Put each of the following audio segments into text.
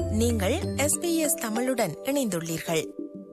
நீங்கள் எஸ்பிஎஸ் தமிழுடன் இணைந்துள்ளீர்கள்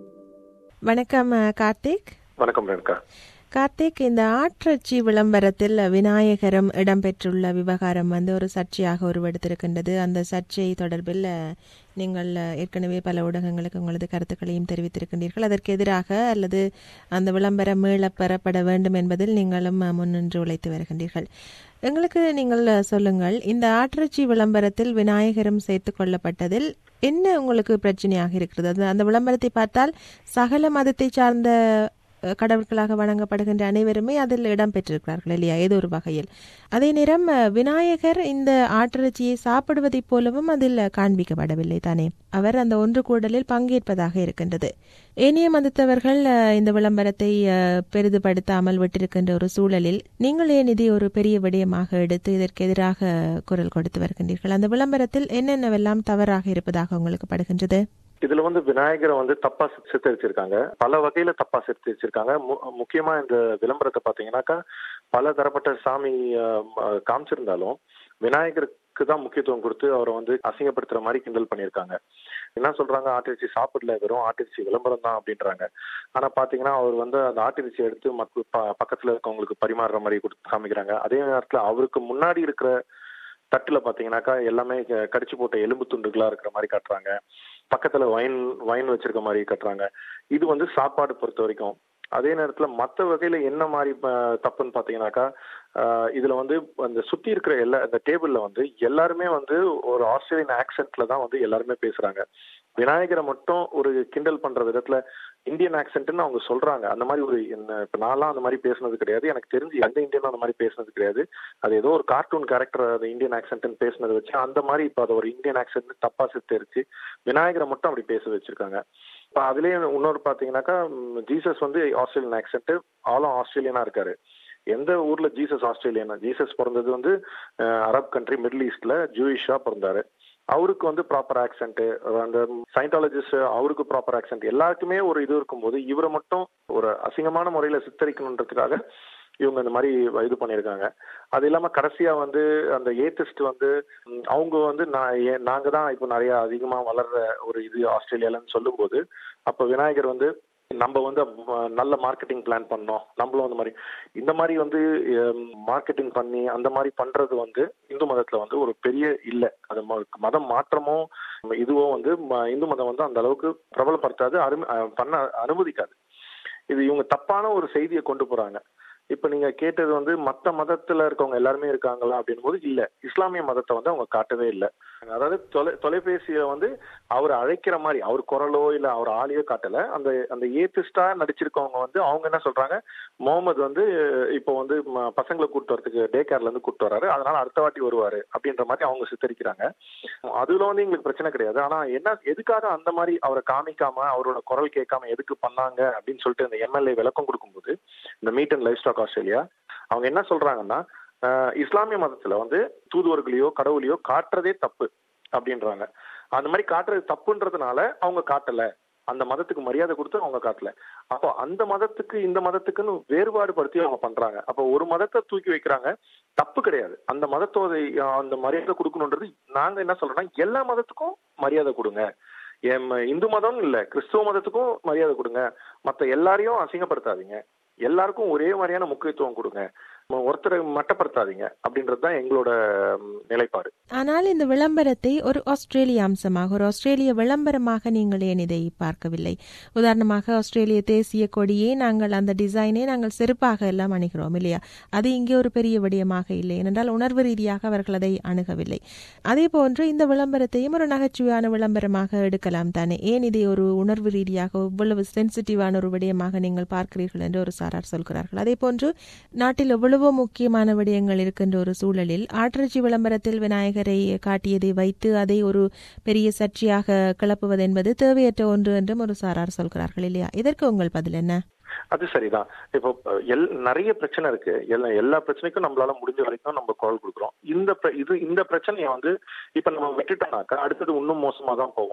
வணக்கம் அஹ், கார்த்திக் வணக்கம் ரேணுகா கார்த்திக் இந்த ஆற்றச்சி விளம்பரத்தில் விநாயகரம் இடம்பெற்றுள்ள விவகாரம் வந்து ஒரு சர்ச்சையாக உருவெடுத்திருக்கின்றது அந்த சர்ச்சை தொடர்பில் அஹ், நீங்கள் அஹ், ஏற்கனவே பல ஊடகங்களுக்கு உங்களது கருத்துக்களையும் தெரிவித்திருக்கின்றீர்கள் அதற்கு எதிராக அல்லது அந்த விளம்பரம் மீளப் பெறப்பட வேண்டும் என்பதில் நீங்களும் அஹ், முன்னின்று உழைத்து வருகின்றீர்கள் எங்களுக்கு நீங்கள் அஹ், சொல்லுங்கள் இந்த ஆற்றச்சி விளம்பரத்தில் விநாயகரம் சேர்த்துக் கொள்ளப்பட்டதில் என்ன உங்களுக்கு பிரச்சனையாக இருக்கிறது அது அந்த விளம்பரத்தை பார்த்தால் சகல மதத்தை சார்ந்த அஹ், கடவுள்களாக வணங்கப்படுகின்ற அனைவருமே அதில் இடம்பெற்றிருக்கிறார்கள் இல்லையா ஏதோ ஒரு வகையில் அதே நேரம் அஹ், விநாயகர் இந்த ஆட்டிறைச்சியை சாப்பிடுவதைப் போலவும் அதில் காண்பிக்கப்படவில்லை தானே அவர் அந்த ஒன்று கூடலில் பங்கேற்பதாக இருக்கின்றது ஏனைய மதத்தவர்கள் அஹ், இந்த விளம்பரத்தை அஹ், பெரிதுபடுத்தாமல் விட்டிருக்கின்ற ஒரு சூழலில் நீங்கள் ஏன் இதை ஒரு பெரிய விடயமாக எடுத்து இதற்கு எதிராக குரல் கொடுத்து வருகின்றீர்கள் அந்த விளம்பரத்தில் என்னென்னவெல்லாம் தவறாக இருப்பதாக உங்களுக்கு படுகின்றது இதுல வந்து விநாயகரை வந்து தப்பா சித்~ சித்தரிச்சிருக்காங்க பல வகையில தப்பா சித்தரிச்சிருக்காங்க மு- முக்கியமா இந்த விளம்பரத்தை பாத்தீங்கன்னாக்கா பல தரப்பட்ட சாமி ஆஹ், ஆஹ், காமிச்சிருந்தாலும் விநாயகருக்கு தான் முக்கியத்துவம் கொடுத்து அவரை வந்து அசிங்கப்படுத்துற மாதிரி கிண்டல் பண்ணியிருக்காங்க என்ன சொல்றாங்க ஆட்டிறைச்சி சாப்பிடல வெறும் ஆட்டிறைச்சி விளம்பரம் தான் அப்படின்றாங்க ஆனா பாத்தீங்கன்னா அவர் வந்து அந்த ஆட்டிறைச்சி எடுத்து மக்க ப- பக்கத்துல இருக்கவங்களுக்கு பரிமாறுற மாதிரி கொடுத்து காமிக்கிறாங்க அதே நேரத்துல அவருக்கு முன்னாடி இருக்கிற தட்டுல பாத்தீங்கன்னாக்கா எல்லாமே க- கடிச்சு போட்ட எலும்பு துண்டுகளா இருக்கிற மாதிரி காட்டுறாங்க பக்கத்துல வைன் வைன் வச்சிருக்க மாதிரி காட்டுறாங்க இது வந்து சாப்பாடு பொறுத்த வரைக்கும் அதே நேரத்துல மத்த வகையில என்ன மாதிரி ப- தப்புன்னு பாத்தீங்கன்னாக்கா ஆஹ் இதுல வந்து அந்த சுத்தி இருக்கிற எல்லா அந்த டேபிள்ல வந்து எல்லாருமே வந்து ஒரு ஆஸ்திரேலியன் ஆக்சென்ட்ல தான் வந்து எல்லாருமே பேசுறாங்க விநாயகரை மட்டும் ஒரு கிண்டல் பண்ற விதத்துல இந்தியன் ஆக்சென்ட்னு அவங்க சொல்றாங்க அந்த மாதிரி ஒரு என்ன இப்ப நான்லாம் அந்த மாதிரி பேசுனது கிடையாது எனக்கு தெரிஞ்சு எந்த இந்தியனும் அந்த மாதிரி பேசுனது கிடையாது அது ஏதோ ஒரு கார்ட்டூன் கேரக்டர் அது இந்தியன் ஆக்சென்ட்னு பேசுனது வச்சு அந்த மாதிரி இப்போ அது ஒரு இந்தியன் ஆக்சென்ட் தப்பா சித்தரிச்சு விநாயகரை மட்டும் அப்படி பேச வச்சிருக்காங்க இப்போ அதுலயே இன்னொரு பாத்தீங்கன்னாக்கா ம், ஜீசஸ் வந்து ஆஸ்திரேலியன் ஆக்சென்ட் ஆலும் ஆஸ்திரேலியனா இருக்காரு எந்த ஊர்ல ஜீசஸ் ஆஸ்திரேலியனா ஜீசஸ் பிறந்தது வந்து அஹ், அரப் கண்ட்ரி மிடில் ஈஸ்ட்ல ஜூயிஷா பிறந்தாரு அவருக்கு வந்து ப்ராப்பர் ஆக்சென்ட் அந்த சயின்டாலஜிஸ்ட் அவருக்கு ப்ராப்பர் ஆக்சென்ட் எல்லாருக்குமே ஒரு இது இருக்கும்போது இவரை மட்டும் ஒரு அசிங்கமான முறையில சித்தரிக்கணுன்றதுக்காக இவங்க இந்த மாதிரி இது பண்ணியிருக்காங்க அது இல்லாம கடைசியா வந்து அந்த ஏத்திஸ்ட் வந்து ம், அவங்க வந்து நான் ஏ- நாங்க தான் இப்போ நிறைய அதிகமா வளர்ற ஒரு இது ஆஸ்திரேலியாலன்னு சொல்லும்போது அப்ப விநாயகர் வந்து நம்ம வந்து அஹ், நல்ல மார்க்கெட்டிங் பிளான் பண்ணோம் நம்மளும் அந்த மாதிரி இந்த மாதிரி வந்து மார்க்கெட்டிங் பண்ணி அந்த மாதிரி பண்றது வந்து இந்து மதத்துல வந்து ஒரு பெரிய இல்ல அது ம- மதம் மாற்றமோ இதுவோ வந்து ம- இந்து மதம் வந்து அந்த அளவுக்கு பிரபலப்படுத்தாது அரும அஹ், பண்ண அனுமதிக்காது இது இவங்க தப்பான ஒரு செய்தியை கொண்டு போறாங்க இப்ப நீங்க கேட்டது வந்து மத்த மதத்துல இருக்கவங்க எல்லாருமே இருக்காங்களா அப்படின் போது இல்ல இஸ்லாமிய மதத்தை வந்து அவங்க காட்டவே இல்லை அதாவது தொலை தொலைபேசியில வந்து அவர் அழைக்கிற மாதிரி அவர் குரலோ இல்ல அவர் ஆளையோ காட்டல அந்த அந்த ஏத்திஸ்டா நடிச்சிருக்கவங்க வந்து அவங்க என்ன சொல்றாங்க முகமது வந்து இப்போ வந்து ம- பசங்களை கூட்டு வரதுக்கு டே கேர்ல இருந்து கூட்டு வராரு அதனால அடுத்த வாட்டி வருவாரு அப்படின்ற மாதிரி அவங்க சித்தரிக்கிறாங்க அதுல வந்து எங்களுக்கு பிரச்சனை கிடையாது ஆனா என்ன எதுக்காக அந்த மாதிரி அவரை காமிக்காம அவரோட குரல் கேட்காம எதுக்கு பண்ணாங்க அப்படின்னு சொல்லிட்டு இந்த எம்எல்ஏ விளக்கம் கொடுக்கும்போது இந்த meat and livestock Australia அவங்க என்ன சொல்றாங்கன்னா ஆஹ், இஸ்லாமிய மதத்துல வந்து தூதுவர்களையோ கடவுளையோ காட்டுறதே தப்பு அப்படின்றாங்க அந்த மாதிரி காட்டுறது தப்புன்றதுனால அவங்க காட்டல அந்த மதத்துக்கு மரியாதை கொடுத்து அவங்க காட்டல அப்போ அந்த மதத்துக்கு இந்த மதத்துக்குன்னு வேறுபாடு படுத்தி அவங்க பண்றாங்க அப்போ ஒரு மதத்தை தூக்கி வைக்கிறாங்க தப்பு கிடையாது அந்த மதத்தோட அஹ், அந்த மரியாதை கொடுக்கணுன்றது நாங்க என்ன சொல்றோம்னா எல்லா மதத்துக்கும் மரியாதை கொடுங்க எம் இந்து மதம் இல்ல கிறிஸ்துவ மதத்துக்கும் மரியாதை கொடுங்க மத்த எல்லாரையும் அசிங்கப்படுத்தாதீங்க எல்லாருக்கும் ஒரே மாதிரியான முக்கியத்துவம் கொடுங்க ம- ஒருத்தரை மட்டப்படுத்தாதீங்க அப்படின்றது தான் எங்களோட ம், நிலைப்பாடு ஆனால் இந்த விளம்பரத்தை ஒரு ஆஸ்திரேலிய அம்சமாக ஒரு ஆஸ்திரேலிய விளம்பரமாக நீங்கள் ஏன் இதை பார்க்கவில்லை உதாரணமாக ஆஸ்திரேலிய தேசிய கொடியே நாங்கள் அந்த டிசைனை நாங்கள் செருப்பாக எல்லாம் அணுகிறோம் இல்லையா அது இங்கே ஒரு பெரிய விடயமாக இல்லை ஏனென்றால் உணர்வு ரீதியாக அவர்கள் அதை அணுகவில்லை அதே போன்று இந்த விளம்பரத்தையும் ஒரு நகைச்சுவையான விளம்பரமாக எடுக்கலாம் தானே ஏன் இதை ஒரு உணர்வு ரீதியாக இவ்வளவு சென்சிட்டிவான ஒரு விடயமாக நீங்கள் பார்க்கிறீர்கள் என்று ஒரு சாரார் சொல்கிறார்கள் அதே போன்று நாட்டில் எவ்வளவோ முக்கியமான விடயங்கள் இருக்கின்ற ஒரு சூழலில் ஆட்டிறைச்சி விளம்பரத்தில் விநாயகரை காட்டியதை வைத்து அதை ஒரு பெரிய சர்ச்சையாக கிளப்புவது என்பது தேவையற்ற ஒன்று என்றும் ஒரு சாரார் சொல்கிறார்கள் இல்லையா இதற்கு உங்கள் பதில் என்ன அது சரிதான் இப்போ அஹ், எல் நிறைய பிரச்சனை இருக்கு எல்லா எல்லா பிரச்சனைக்கும் நம்மளால முடிஞ்ச வரைக்கும் நம்ம குரல் கொடுக்குறோம் இந்த பிர- இது இந்த பிரச்சனையை வந்து இப்ப நம்ம விட்டுட்டோம்னாக்கா அடுத்தது இன்னும் மோசமா தான் போகும்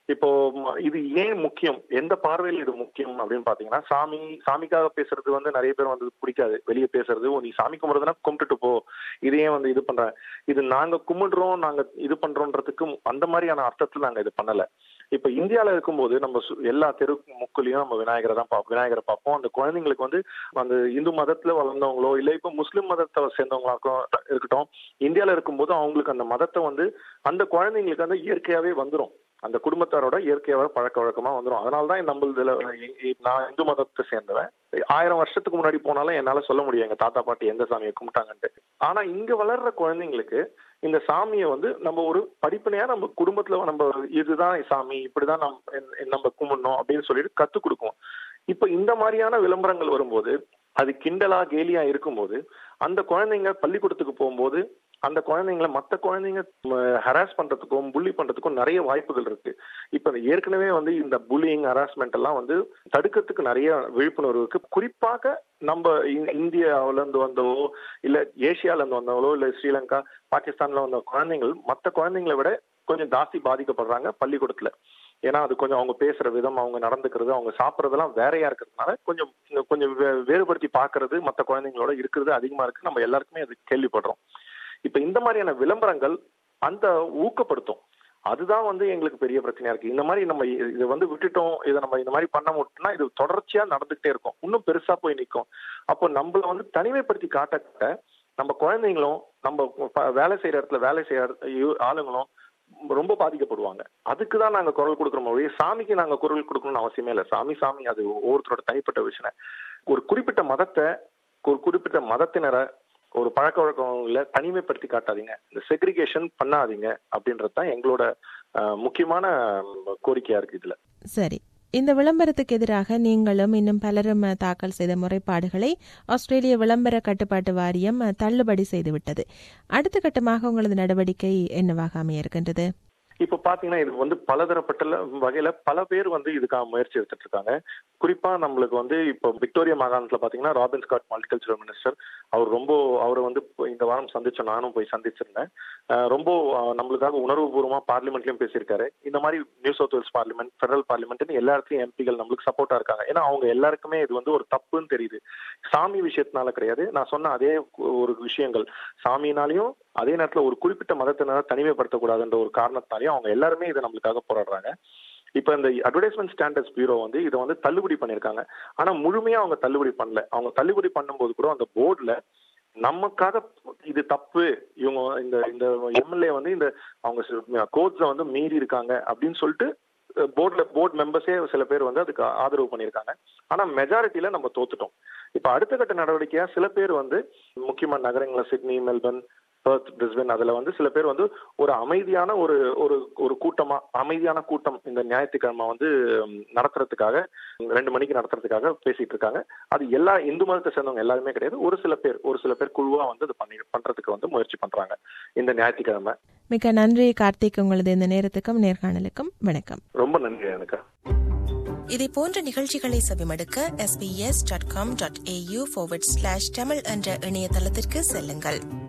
இப்போ ம- இது ஏன் முக்கியம் எந்த பார்வையில் இது முக்கியம் அப்படின்னு பாத்தீங்கன்னா சாமி சாமிக்காக பேசுறது வந்து நிறைய பேர் வந்து பிடிக்காது வெளியே பேசுறது "ஓ, நீ சாமி கும்பிடுறதுன்னா கும்பிட்டுட்டு போ இது ஏன் வந்து இது பண்ற இது நாங்க கும்பிடுறோம் நாங்க இது பண்றோன்றதுக்கு அந்த மாதிரியான அர்த்தத்துல நாங்க இது பண்ணல இப்ப இந்தியால இருக்கும்போது நம்ம சு- எல்லா தெரு முக்குலயும் நம்ம விநாயகரை தான் பார்ப்போம் விநாயகரை பார்ப்போம் அந்த குழந்தைங்களுக்கு வந்து அந்த இந்து மதத்துல வளர்ந்தவங்களோ இல்ல இப்ப முஸ்லிம் மதத்தை சேர்ந்தவங்களாக்கும் இருக்கட்டும் இந்தியால இருக்கும்போது அவங்களுக்கு அந்த மதத்தை வந்து அந்த குழந்தைங்களுக்கு வந்து இயற்கையாவே வந்துரும் அந்த குடும்பத்தாரோட இயற்கையாவே பழக்க வழக்கமா வந்துரும் அதனாலதான் நம்மளதுல நான் இந்து மதத்தை சேர்ந்தவன் ஆயிரம் வருஷத்துக்கு முன்னாடி போனாலும் என்னால சொல்ல முடியும் எங்க தாத்தா பாட்டி எந்த சாமியை கும்பிட்டாங்கன்ட்டு ஆனா இங்க வளர்ற குழந்தைங்களுக்கு இந்த சாமியை வந்து நம்ம ஒரு படிப்பனையா நம்ம குடும்பத்துல நம்ம இதுதான் சாமி இப்படிதான் நம்ம நம்ம கும்பிடணும் அப்படின்னு சொல்லிட்டு கத்து கொடுக்கும் இப்ப இந்த மாதிரியான விளம்பரங்கள் வரும்போது அது கிண்டலா கேலியா இருக்கும்போது அந்த குழந்தைங்க பள்ளிக்கூடத்துக்கு போகும்போது அந்த குழந்தைங்கள மத்த குழந்தைங்க ஹராஸ் பண்றதுக்கும் புள்ளி பண்றதுக்கும் நிறைய வாய்ப்புகள் இருக்கு இப்ப ஏற்கனவே வந்து இந்த புல்லிங் ஹராஸ்மெண்ட் எல்லாம் வந்து தடுக்கிறதுக்கு நிறைய விழிப்புணர்வு இருக்கு குறிப்பாக நம்ம இ- இந்தியாவுல இருந்து வந்தவோ இல்ல ஏசியால இருந்து வந்தவங்களோ இல்ல ஸ்ரீலங்கா பாகிஸ்தான்ல வந்த குழந்தைகள் மத்த குழந்தைங்களை விட கொஞ்சம் ஜாஸ்தி பாதிக்கப்படுறாங்க பள்ளிக்கூடத்துல ஏன்னா அது கொஞ்சம் அவங்க பேசுற விதம் அவங்க நடந்துக்கிறது அவங்க சாப்பிட்றதெல்லாம் வேறையா இருக்கிறதுனால கொஞ்சம் கொஞ்சம் வே- வேறுபடுத்தி பார்க்கிறது மற்ற குழந்தைங்களோட இருக்கிறது அதிகமா இருக்கு நம்ம எல்லாருக்குமே அது கேள்விப்படுறோம் இப்ப இந்த மாதிரியான விளம்பரங்கள் அந்த ஊக்கப்படுத்தும் அதுதான் வந்து எங்களுக்கு பெரிய பிரச்சனையா இருக்கு இந்த மாதிரி நம்ம இ- இதை வந்து விட்டுட்டோம் இதை நம்ம இந்த மாதிரி பண்ண விட்டோம்னா இது தொடர்ச்சியா நடந்துகிட்டே இருக்கும் இன்னும் பெருசா போய் நிற்கும் அப்போ நம்மள வந்து தனிமைப்படுத்தி காட்ட காட்ட நம்ம குழந்தைங்களும் நம்ம ப- வேலை செய்யற இடத்துல வேலை செய்யற யு- ஆளுங்களும் ரொம்ப பாதிக்கப்படுவாங்க அதுக்கு தான் நாங்க குரல் கொடுக்குறோம் ஒழிய சாமிக்கு நாங்க குரல் கொடுக்கணும்னு அவசியமே இல்லை சாமி சாமி அது ஒவ்வொருத்தரோட தனிப்பட்ட விஷயம் ஒரு குறிப்பிட்ட மதத்தை ஒரு குறிப்பிட்ட மதத்தினரை ஒரு பழக்க வழக்கங்களை தனிமைப்படுத்தி காட்டாதீங்க இந்த செக்ரிகேஷன் பண்ணாதீங்க அப்படின்றது தான் எங்களோட அஹ், முக்கியமான ம், கோரிக்கையா இருக்கு இதுல சரி இந்த விளம்பரத்துக்கு எதிராக நீங்களும் இன்னும் பலரும் அஹ், தாக்கல் செய்த முறைப்பாடுகளை ஆஸ்திரேலிய விளம்பர கட்டுப்பாட்டு வாரியம் அஹ், தள்ளுபடி செய்துவிட்டது அடுத்த கட்டமாக உங்களது நடவடிக்கை என்னவாக அமைய இருக்கின்றது இப்ப பாத்தீங்கன்னா இது வந்து பலதரப்பட்ட வகையில பல பேர் வந்து இதுக்காக முயற்சி எடுத்துட்டு இருக்காங்க குறிப்பா நம்மளுக்கு வந்து இப்போ விக்டோரியா மாகாணத்துல பாத்தீங்கன்னா ராபின் ஸ்காட் மல்டிகல்ச்சரல் மினிஸ்டர் அவர் ரொம்ப அவரை வந்து இப்போ இந்த வாரம் சந்திச்சோம் நானும் போய் சந்திச்சிருந்தேன் அஹ் ரொம்ப அஹ், நம்மளுக்காக உணர்வுபூர்வமா பார்லிமெண்ட்லயும் பேசியிருக்காரு இந்த மாதிரி New South Wales parliament federal parliament எல்லா இடத்துலயும் எம்பிகள் நம்மளுக்கு சப்போர்ட்டா இருக்காங்க ஏன்னா அவங்க எல்லாருக்குமே இது வந்து ஒரு தப்புன்னு தெரியுது சாமி விஷயத்தினால கிடையாது நான் சொன்ன அதே ஒரு விஷயங்கள் சாமினாலையும் அதே நேரத்துல ஒரு குறிப்பிட்ட மதத்தினால தனிமைப்படுத்தக்கூடாதுன்ற ஒரு காரணத்தாலையும் அவங்க எல்லாருமே இதை நம்மளுக்காக போராடுறாங்க இப்ப இந்த அட்வர்டைஸ்மெண்ட் ஸ்டாண்டர்ட்ஸ் பியூரோ வந்து இதை வந்து தள்ளுபடி பண்ணிருக்காங்க ஆனா முழுமையா அவங்க தள்ளுபடி பண்ணல அவங்க தள்ளுபடி பண்ணும்போது கூட அந்த போர்டுல நமக்காக இது தப்பு இவங்க இந்த இந்த எம்எல்ஏ வந்து இந்த அவங்க கோட்ஸை வந்து மீறி இருக்காங்க அப்படின்னு சொல்லிட்டு போர்ட்ல போர்டு மெம்பர்ஸே சில பேர் வந்து அதுக்கு ஆதரவு பண்ணியிருக்காங்க ஆனா மெஜாரிட்டியில நம்ம தோத்துட்டோம் இப்ப அடுத்த கட்ட நடவடிக்கையா சில பேர் வந்து முக்கியமா நகரங்கள சிட்னி மெல்பர்ன் பெர்த் பிரிஸ்பன் அதுல வந்து சில பேர் வந்து ஒரு அமைதியான ஒரு ஒரு ஒரு கூட்டமா அமைதியான கூட்டம் இந்த ஞாயிற்றுக்கிழமை வந்து ம், நடத்துறதுக்காக ரெண்டு மணிக்கு நடத்துறதுக்காக பேசிட்டு இருக்காங்க அது எல்லா இந்து மதத்தை சேர்ந்தவங்க எல்லாருமே கிடையாது ஒரு சில பேர் ஒரு சில பேர் குழுவா வந்து அது பண்ணி பண்றதுக்கு வந்து முயற்சி பண்றாங்க இந்த ஞாயிற்றுக்கிழமை மிக்க நன்றி கார்த்திக் உங்களது இந்த நேரத்துக்கும் நேர்காணலுக்கும் வணக்கம் ரொம்ப நன்றி எனக்கு இதை போன்ற நிகழ்ச்சிகளை செவிமடுக்க sbs.com.au forward slash தமிழ் என்ற இணையதளத்திற்கு செல்லுங்கள்